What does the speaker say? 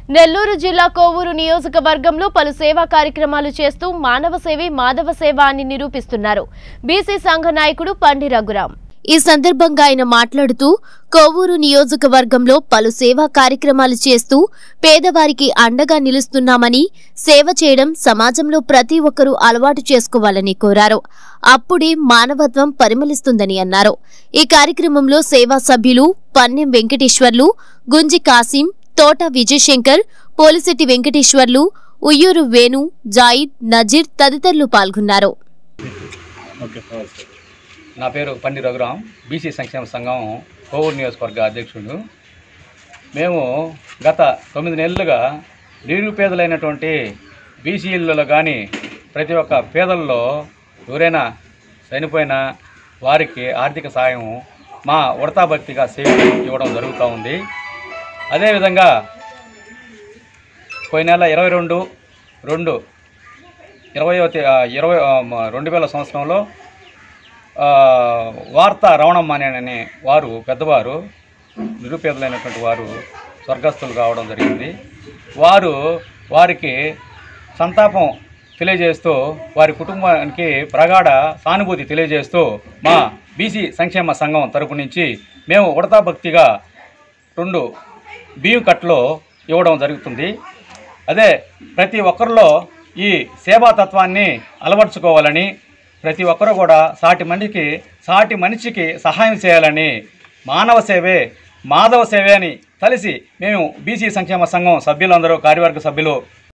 నెల్లూరు జిల్లా కోవూరు నియోజకవర్గంలో పలు సేవా కార్యక్రమాలు చేస్తూ మానవ సేవే మాధవ సేవ అని నిరూపిస్తున్నారు బీసీ సంఘ నాయకుడు పండి రఘురాం ఈ సందర్భంగా ఆయన మాట్లాడుతూ కోవూరు నియోజకవర్గంలో పలు సేవా కార్యక్రమాలు చేస్తూ పేదవారికి అండగా నిలుస్తున్నామని సేవ చేయడం సమాజంలో ప్రతి ఒక్కరూ అలవాటు చేసుకోవాలని కోరారు అప్పుడే మానవత్వం పరిమళిస్తుందని అన్నారు ఈ కార్యక్రమంలో సేవా సభ్యులు పన్నెం వెంకటేశ్వర్లు గుంజి కాసిం తోట విజయశంకర్ పోలిశెట్టి వెంకటేశ్వర్లు ఉయ్యూరు వేణు జాయిద్ నజీర్ తదితరులు పాల్గొన్నారు నా పేరు పండి రఘురాం బీసీ సంక్షేమ సంఘం కోవూరు నియోజకవర్గ అధ్యక్షుడు మేము గత తొమ్మిది నెలలుగా నిరుపేదలైనటువంటి బీసీలలో కానీ ప్రతి ఒక్క పేదల్లో ఎవరైనా చనిపోయినా వారికి ఆర్థిక సాయం మా ఉడతా భక్తిగా సేవ ఇవ్వడం జరుగుతూ ఉంది అదేవిధంగా పోయిన నెల ఇరవై రెండు రెండు ఇరవయో తే- ఆ, ఇరవై ఆ, మ- రెండు వేల సంవత్సరంలో ఆ, వార్త రవణమ్మ అనే అనే వారు పెద్దవారు నిరుపేదలైనటువంటి వారు స్వర్గస్థులు కావడం జరిగింది వారు వారికి సంతాపం తెలియజేస్తూ వారి కుటుంబానికి ప్రగాఢ సానుభూతి తెలియజేస్తూ మా బీసీ సంక్షేమ సంఘం తరపు నుంచి మేము ఉడతా భక్తిగా రెండు బియ్యం కట్టలు ఇవ్వడం జరుగుతుంది అదే ప్రతి ఒక్కరిలో ఈ సేవాతత్వాన్ని అలవర్చుకోవాలని ప్రతి ఒక్కరు కూడా సాటి మనిషికి సాటి మనిషికి సహాయం చేయాలని మానవ సేవే మాధవ సేవే అని కలిసి మేము బీసీ సంక్షేమ సంఘం సభ్యులందరూ కార్యవర్గ సభ్యులు